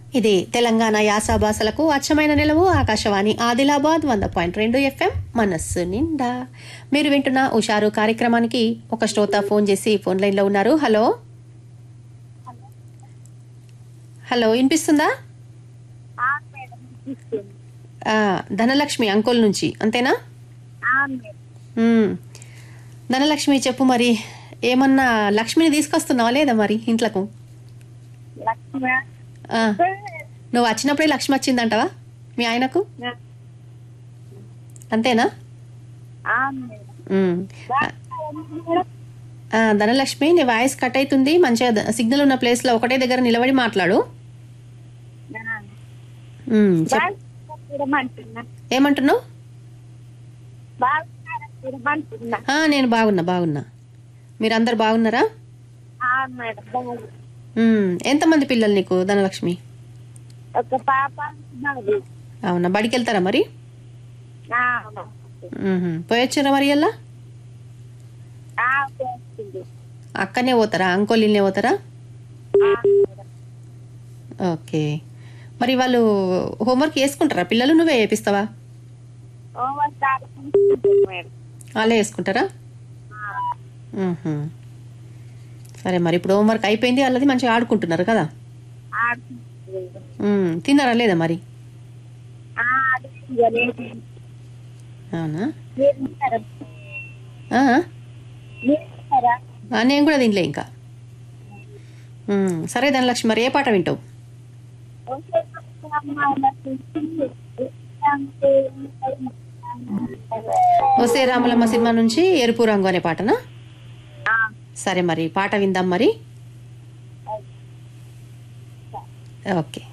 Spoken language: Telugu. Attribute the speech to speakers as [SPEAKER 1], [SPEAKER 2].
[SPEAKER 1] ఇది తెలంగాణ యాస భాషలకు అచ్చమైన నిలవు ఆకాశవాణి ఆదిలాబాద్ వంద పాయింట్ రెండు ఎఫ్ఎం మనస్సు నిండా మీరు వింటున్న ఉషారు కార్యక్రమానికి ఒక శ్రోత ఫోన్ చేసి ఫోన్ లైన్లో ఉన్నారు హలో హలో వినిపిస్తుందా
[SPEAKER 2] ఆ మేడం ఇస్తుంది
[SPEAKER 1] ఆ, ధనలక్ష్మి అంకోల్ నుంచి అంతేనా
[SPEAKER 2] ఆ మేడం
[SPEAKER 1] మ్మ్. ధనలక్ష్మి చెప్పు మరి ఏమన్నా లక్ష్మిని తీసుకొస్తున్నావా లేదా మరి ఇంట్లకు
[SPEAKER 2] లక్ష్మి
[SPEAKER 1] ఆ, నువ్వు వచ్చినప్పుడే లక్ష్మి వచ్చిందంటవా మీ ఆయనకు అంతేనా
[SPEAKER 2] ఆ మేడం
[SPEAKER 1] మ్మ్. ఆ, ధనలక్ష్మి నీ వాయిస్ కట్ అవుతుంది మంచిగా ద- సిగ్నల్ ఉన్న ప్లేస్లో ఒకటే దగ్గర నిలబడి మాట్లాడు మ్మ్, చెప్పు
[SPEAKER 2] చూడమంటున్నా
[SPEAKER 1] ఏమంటున్నావు
[SPEAKER 2] బాగా చూడమంటున్నా
[SPEAKER 1] ఆ, నేను బాగున్నా బాగున్నా మీరందరు బాగున్నారా
[SPEAKER 2] ఆ మేడం బాగా
[SPEAKER 1] మ్మ్. ఎంతమంది పిల్లలు నీకు ధనలక్ష్మి
[SPEAKER 2] ఒక పాప ఉన్నది
[SPEAKER 1] అవునా బడికి వెళ్తారా మరి
[SPEAKER 2] ఆ,
[SPEAKER 1] మ్మ్. పోయొచ్చారా మరి ఎలా
[SPEAKER 2] ఆ, చేస్తుంది.
[SPEAKER 1] అక్కనే పోతారా అంకోలినే పోతారా
[SPEAKER 2] ఆ, మేడం.
[SPEAKER 1] ఓకే మరి వాళ్ళు హోంవర్క్ చేసుకుంటారా పిల్లలు నువ్వే చేపిస్తావా
[SPEAKER 2] హోంవర్క్ ఆడుకుంటుంది మేడం
[SPEAKER 1] వాళ్ళే వేసుకుంటారా
[SPEAKER 2] ఆ,
[SPEAKER 1] మ్మ్హ్మ్. సరే మరి ఇప్పుడు హోంవర్క్ అయిపోయింది వాళ్ళది మంచిగా ఆడుకుంటున్నారు కదా
[SPEAKER 2] ఆడుకుంటుంది
[SPEAKER 1] మ్మ్. తిన్నారా లేదా మరి
[SPEAKER 2] ఆ, ఆడుకుంటుంది.
[SPEAKER 1] అవునా
[SPEAKER 2] మీరు తిన్నారా?
[SPEAKER 1] ఆ?
[SPEAKER 2] మీరు తిన్నారా?
[SPEAKER 1] ఆ, నేను కూడా తినలే ఇంకా మ్మ్. సరే ధనలక్ష్మి మరి ఏ పాట వింటావు
[SPEAKER 2] ఒకే అమ్మాయిలకు అంటే
[SPEAKER 1] వసే రామలమ్మ సినిమా నుంచి ఎరుపు రంగు అనే పాటనా
[SPEAKER 2] ఆ,
[SPEAKER 1] సరే మరి పాట విందాం మరి ఓకే